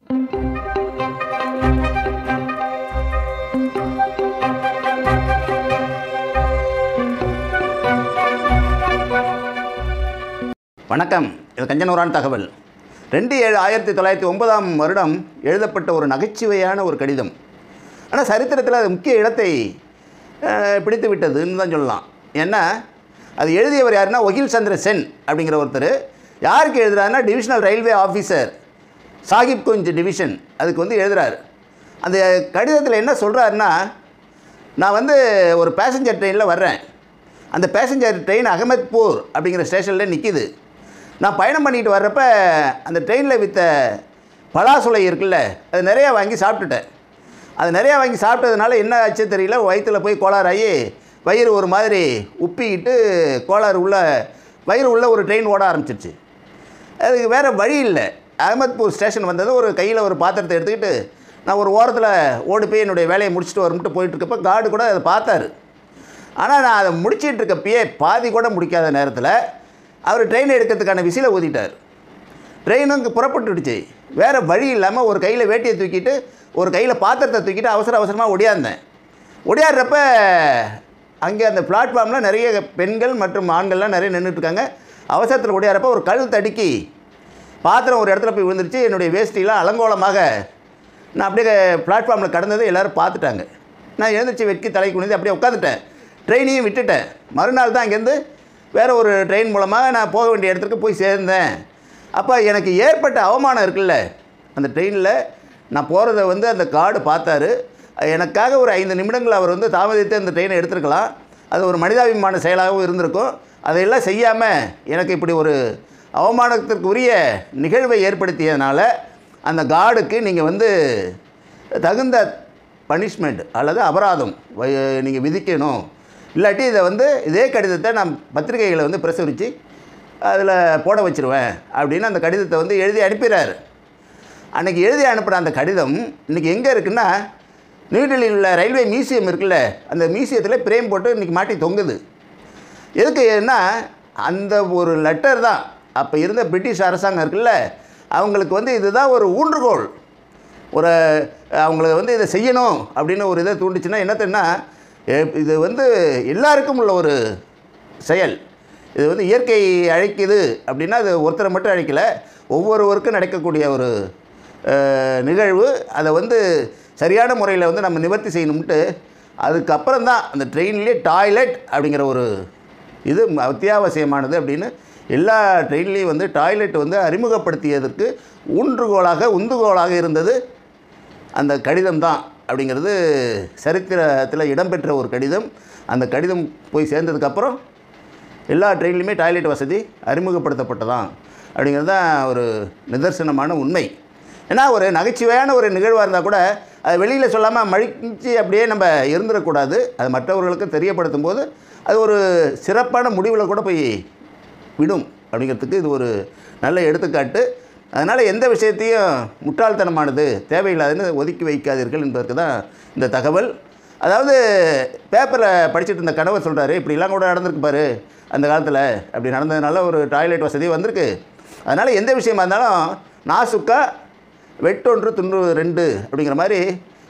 வணக்கம் இது கஞ்சனூரான் தகவல் ரெண்டு ஏழு ஆயிரத்தி தொள்ளாயிரத்தி ஒன்பதாம் வருடம் எழுதப்பட்ட ஒரு நகைச்சுவையான ஒரு கடிதம் ஆனால் சரித்திரத்தில் அது முக்கிய இடத்தை அஹ், பிடித்து விட்டதுன்னு தான் சொல்லலாம் ஏன்னா அது எழுதியவர் யாருன்னா ஒகில் சந்திர சென் அப்படிங்கிற ஒருத்தர் யாருக்கு எழுதுறாருன்னா divisional railway officer Sahibganj division அதுக்கு வந்து எழுதுறாரு அந்த கடிதத்தில் என்ன சொல்கிறாருன்னா நான் வந்து ஒரு பேசஞ்சர் ட்ரெயினில் வர்றேன் அந்த பேசஞ்சர் ட்ரெயின் அகமத்பூர் அப்படிங்கிற ஸ்டேஷனில் நிற்கிது நான் பயணம் பண்ணிட்டு வர்றப்ப அந்த ட்ரெயினில் விற்ற பலாசுலை இருக்குல்ல அது நிறையா வாங்கி சாப்பிட்டுட்டேன் அது நிறையா வாங்கி சாப்பிட்டதுனால என்ன ஆச்சு தெரியல வயிற்றில் போய் கோளாறாகி வயிறு ஒரு மாதிரி உப்பிக்கிட்டு கோளாறு உள்ள வயிறு உள்ள ஒரு ட்ரெயின் ஓட ஆரம்பிச்சிருச்சு அதுக்கு வேறு வழி இல்லை அகமத்பூர் ஸ்டேஷன் வந்தது ஒரு கையில் ஒரு பாத்திரத்தை எடுத்துக்கிட்டு நான் ஒரு ஓரத்தில் ஓடி போய் என்னுடைய வேலையை முடிச்சுட்டு வரும்ட்டு போயிட்டு இருக்கப்ப கார்டு கூட அதை பார்த்தாரு ஆனால் நான் அதை முடிச்சிட்டு இருக்கப்பயே பாதி கூட முடிக்காத நேரத்தில் அவர் ட்ரெயின் எடுக்கிறதுக்கான விசிலை ஊதிட்டார் ட்ரெயின் அங்கே புறப்பட்டுடுச்சு வேறு வழி இல்லாமல் ஒரு கையில் வேட்டியை தூக்கிட்டு ஒரு கையில் பாத்திரத்தை தூக்கிட்டு அவசர அவசரமாக ஒடியாந்தேன் ஒடியாடுறப்ப அங்கே அந்த பிளாட்ஃபார்மில் நிறைய பெண்கள் மற்றும் ஆண்கள்லாம் நிறைய நின்றுட்டு இருக்காங்க அவசரத்தில் ஒடியாடுறப்ப ஒரு கல் தடுக்கி பாத்திரம் ஒரு இடத்துல போய் விழுந்துருச்சு என்னுடைய வேஷ்டிலாம் அலங்கோலமாக நான் அப்படியே பிளாட்ஃபார்மில் கடந்ததை எல்லோரும் பார்த்துட்டாங்க நான் எழுந்திரிச்சு வெட்கி தலை குனிந்து அப்படியே உட்காந்துட்டேன் ட்ரெயினையும் விட்டுட்டேன் மறுநாள் தான் அங்கேருந்து வேறு ஒரு ட்ரெயின் மூலமாக நான் போக வேண்டிய இடத்துக்கு போய் சேர்ந்தேன் அப்போ எனக்கு ஏற்பட்ட அவமானம் இருக்குல்ல அந்த ட்ரெயினில் நான் போகிறத வந்து அந்த கார்டு பார்த்தாரு எனக்காக ஒரு ஐந்து நிமிடங்கள் அவர் வந்து தாமதித்து அந்த ட்ரெயினை எடுத்திருக்கலாம் அது ஒரு மனிதாபிமான செயலாகவும் இருந்திருக்கும் அதையெல்லாம் செய்யாமல் எனக்கு இப்படி ஒரு அவமானத்திற்குரிய நிகழ்வை ஏற்படுத்தியதுனால அந்த கார்டுக்கு நீங்கள் வந்து தகுந்த பனிஷ்மெண்ட் அல்லது அபராதம் நீங்கள் விதிக்கணும் இல்லாட்டி இதை வந்து இதே கடிதத்தை நான் பத்திரிகைகளை வந்து பிரசுரித்து அதில் போட வச்சிருவேன் அப்படின்னு அந்த கடிதத்தை வந்து எழுதி அனுப்பிடுறாரு அன்றைக்கி எழுதி அனுப்புகிற அந்த கடிதம் இன்றைக்கி எங்கே இருக்குன்னா நியூடெல்லியில் உள்ள ரயில்வே மியூசியம் இருக்குல்ல அந்த மியூசியத்தில் பிரேம் போட்டு இன்றைக்கி மாட்டி தொங்குது எதுக்குன்னா அந்த ஒரு லெட்டர் தான் அப்போ இருந்த பிரிட்டிஷ் அரசாங்கம் இருக்குல்ல அவங்களுக்கு வந்து இதுதான் ஒரு ஊன்றுகோல் ஒரு அவங்கள வந்து இதை செய்யணும் அப்படின்னு ஒரு இதை தூண்டுச்சுன்னா என்னத்தன்னா எ- இது வந்து எல்லாருக்கும் உள்ள ஒரு செயல் இது வந்து இயற்கை அழைக்குது அப்படின்னா அது ஒருத்தரை மட்டும் அழைக்கல ஒவ்வொருவருக்கும் நடக்கக்கூடிய ஒரு அஹ், நிகழ்வு அதை வந்து சரியான முறையில் வந்து நம்ம நிவர்த்தி செய்யணும்ட்டு அதுக்கப்புறம் தான் அந்த ட்ரெயின்லேயே டாய்லெட் அப்படிங்கிற ஒரு இது ம- அத்தியாவசியமானது அப்படின்னு எல்லா ட்ரெயின்லேயும் வந்து டாய்லெட் வந்து அறிமுகப்படுத்தியதற்கு ஊன்றுகோலாக உந்துகோலாக இருந்தது அந்த கடிதம் தான் அப்படிங்கிறது சரித்திரத்தில் இடம்பெற்ற ஒரு கடிதம் அந்த கடிதம் போய் சேர்ந்ததுக்கப்புறம் எல்லா ட்ரெயின்லையுமே டாய்லெட் வசதி அறிமுகப்படுத்தப்பட்டதான் அப்படிங்கிறது தான் ஒரு நிதர்சனமான உண்மை ஏன்னா ஒரு நகைச்சுவையான ஒரு நிகழ்வாக இருந்தால் கூட அது வெளியில் சொல்லாமல் மழிச்சு அப்படியே நம்ம இருந்துடக்கூடாது அது மற்றவர்களுக்கு தெரியப்படுத்தும் போது அது ஒரு சிறப்பான முடிவில் கூட போய் விடும் அப்படிங்கிறதுக்கு இது ஒரு நல்ல எடுத்துக்காட்டு அதனால் எந்த விஷயத்தையும் முட்டாள்தனமானது தேவையில்லாதுன்னு ஒதுக்கி வைக்காதீர்கள் என்பதற்கு தான் இந்த தகவல் அதாவது பேப்பரில் படிச்சுட்டு இருந்த கணவர் சொல்கிறாரு இப்படிலாம் கூட நடந்திருக்கு பாரு அந்த காலத்தில் அப்படி நடந்ததுனால ஒரு டாய்லெட் வசதி வந்திருக்கு அதனால் எந்த விஷயமா இருந்தாலும் நாசுக்கா வெட்டொன்று துண்டு ரெண்டு அப்படிங்கிற மாதிரி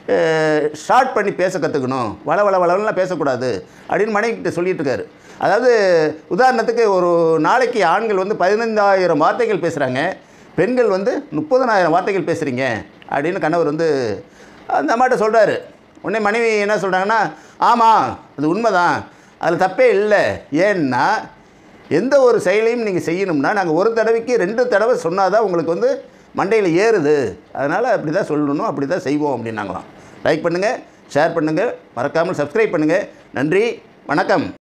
ஷார்ட் பண்ணி பேச கற்றுக்கணும் வள வள வளவெல்லாம் பேசக்கூடாது அப்படின்னு மனைவிக்கிட்ட சொல்லிட்டு இருக்காரு அதாவது உதாரணத்துக்கு ஒரு நாளைக்கு ஆண்கள் வந்து பதினைந்தாயிரம் வார்த்தைகள் பேசுகிறாங்க பெண்கள் வந்து முப்பதனாயிரம் வார்த்தைகள் பேசுகிறீங்க அப்படின்னு கணவர் வந்து அந்த அம்மாட்ட சொல்கிறாரு உடனே மனைவி என்ன சொல்கிறாங்கன்னா ஆமாம் அது உண்மைதான் அதில் தப்பே இல்லை ஏன்னா எந்த ஒரு செயலையும் நீங்கள் செய்யணும்னா நாங்கள் ஒரு தடவைக்கு ரெண்டு தடவை சொன்னால் தான் உங்களுக்கு வந்து மண்டையில் ஏறுது அதனால் அப்படி தான் சொல்லணும் அப்படி தான் செய்வோம் அப்படின்னாங்களாம் லைக் பண்ணுங்கள் ஷேர் பண்ணுங்கள் மறக்காமல் சப்ஸ்கிரைப் பண்ணுங்கள் நன்றி வணக்கம்